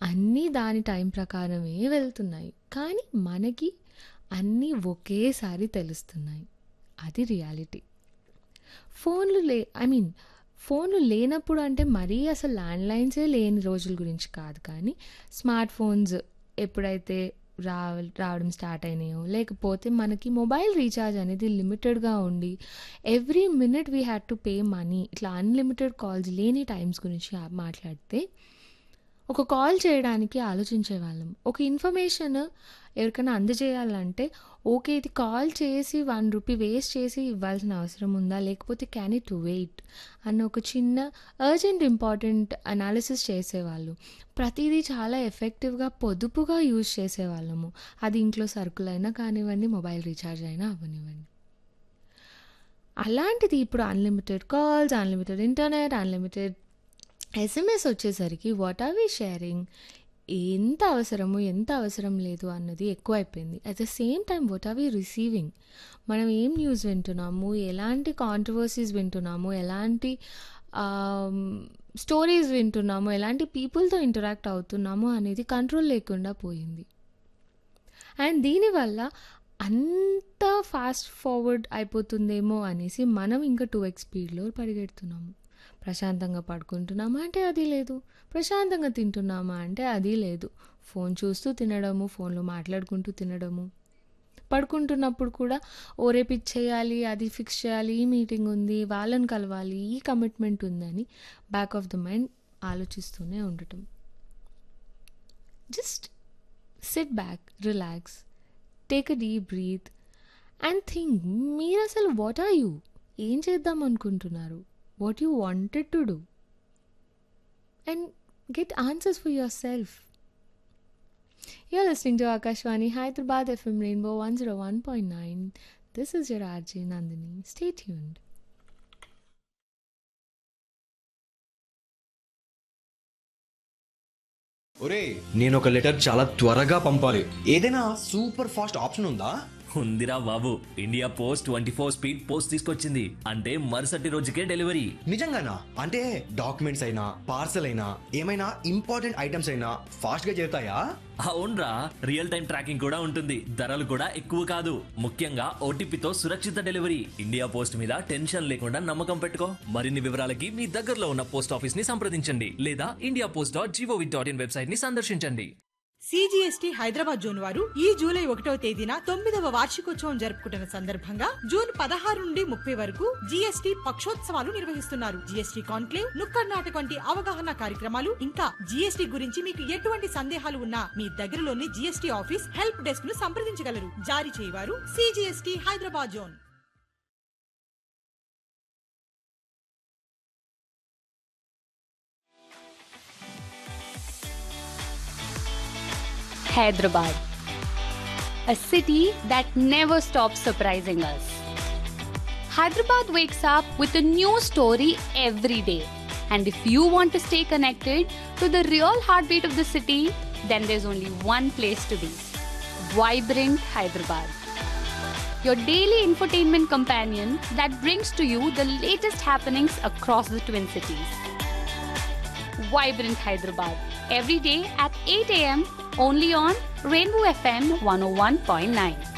అన్నీ దాని టైం ప్రకారమే వెళ్తున్నాయి కానీ మనకి అన్నీ ఒకేసారి తెలుస్తున్నాయి అది రియాలిటీ ఫోన్లు లే ఐ మీన్ ఫోన్లు లేనప్పుడు అంటే మరీ అసలు ల్యాండ్ లైన్సే లేని రోజుల గురించి కాదు కానీ స్మార్ట్ ఫోన్స్ ఎప్పుడైతే రా రావడం స్టార్ట్ అయినాయో లేకపోతే మనకి మొబైల్ రీఛార్జ్ అనేది లిమిటెడ్గా ఉండి every minute we had to pay money ఇట్లా అన్లిమిటెడ్ కాల్స్ లేని టైమ్స్ గురించి ఆ- మాట్లాడితే ఒక కాల్ చేయడానికి ఆలోచించే వాళ్ళం ఒక ఇన్ఫర్మేషన్ ఎవరికైనా అందజేయాలంటే ఓకే ఇది కాల్ చేసి వన్ రూపీ వేస్ట్ చేసి ఇవ్వాల్సిన అవసరం ఉందా లేకపోతే క్యాన్ ఇట్ వెయిట్ అన్న ఒక చిన్న అర్జెంట్ ఇంపార్టెంట్ అనాలిసిస్ చేసేవాళ్ళు ప్రతిదీ చాలా ఎఫెక్టివ్గా పొదుపుగా యూజ్ చేసేవాళ్ళము అది ఇంట్లో సరుకులైనా కానివ్వండి మొబైల్ రీఛార్జ్ అయినా అవ్వనివ్వండి అలాంటిది ఇప్పుడు unlimited calls unlimited internet unlimited SMS వచ్చేసరికి వాట్ ఆర్ వి షేరింగ్ ఎంత అవసరము ఎంత అవసరం లేదు అన్నది ఎక్కువైపోయింది at the same time what are we receiving మనం ఏం న్యూస్ వింటున్నాము ఎలాంటి కాంట్రవర్సీస్ వింటున్నాము ఎలాంటి స్టోరీస్ వింటున్నాము ఎలాంటి పీపుల్తో ఇంటరాక్ట్ అవుతున్నాము అనేది కంట్రోల్ లేకుండా పోయింది అండ్ దీనివల్ల అంత ఫాస్ట్ ఫార్వర్డ్ అయిపోతుందేమో అనేసి మనం ఇంకా టూ ఎక్స్ స్పీడ్లో పరిగెడుతున్నాము ప్రశాంతంగా పడుకుంటున్నామా అంటే అది లేదు ప్రశాంతంగా తింటున్నామా అంటే అది లేదు ఫోన్ చూస్తూ తినడము ఫోన్లో మాట్లాడుకుంటూ తినడము పడుకుంటున్నప్పుడు కూడా ఓ రేపు ఇది చేయాలి అది ఫిక్స్ చేయాలి ఈ మీటింగ్ ఉంది వాళ్ళని కలవాలి ఈ కమిట్మెంట్ ఉందని బ్యాక్ ఆఫ్ ద మైండ్ ఆలోచిస్తూనే ఉండటం just sit back relax take a deep breath and think మీరు అసలు వాట్ ఆర్ యూ ఏం చేద్దాం అనుకుంటున్నారు what you wanted to do and get answers for yourself You're listening to Akashwani Hyderabad FM Rainbow 101.9. This is your RJ Nandini. Stay tuned. ఒరే నేను ఒక letter చాలా త్వరగా పంపాలి ఏదైనా సూపర్ ఫాస్ట్ ఆప్షన్ ఉందా ఉందిరా బాబు India post twenty four speed post తీసుకొచ్చింది అంటే మరుసటి రోజుకే డెలివరీ నిజంగానా అంటే డాక్యుమెంట్స్ అయినా పార్సల్ అయినా ఏమైనా ఇంపార్టెంట్ ఐటమ్స్ అయినా ఫాస్ట్ గా చేరుతాయా అవునరా రియల్ టైం ట్రాకింగ్ కూడా ఉంటుంది ధరలు కూడా ఎక్కువ కాదు ముఖ్యంగా ఓటీపీతో సురక్షిత డెలివరీ ఇండియా పోస్ట్ మీద టెన్షన్ లేకుండా నమ్మకం పెట్టుకో మరిన్ని వివరాలకి మీ దగ్గరలో ఉన్న పోస్ట్ ఆఫీస్ ని సంప్రదించండి లేదా India post dot gov dot in website ని సందర్శించండి సిజిఎస్టి హైదరాబాద్ జోన్ వారు ఈ జూలై ఒకటవ తేదీన తొమ్మిదవ వార్షికోత్సవం జరుపుకుంటున్న సందర్భంగా జూన్ పదహారు నుండి ముప్పై వరకు జీఎస్టీ పక్షోత్సవాలు నిర్వహిస్తున్నారు జీఎస్టీ కాన్క్లేవ్ నుక్కడ్ నాటక్ వంటి అవగాహన కార్యక్రమాలు ఇంకా జీఎస్టీ గురించి మీకు ఎటువంటి సందేహాలు ఉన్నా మీ దగ్గరలోని జీఎస్టీ ఆఫీస్ హెల్ప్ డెస్క్ ను సంప్రదించగలరు జారీ చేయవారు CGST Hyderabad zone Hyderabad, a city that never stops surprising us. Hyderabad wakes up with a new story every day. And if you want to stay connected to the real heartbeat of the city, then there's only one place to be Vibrant Hyderabad. Your daily infotainment companion that brings to you the latest happenings across the Twin Cities. Vibrant Hyderabad every day at 8 a.m. only on Rainbow FM 101.9.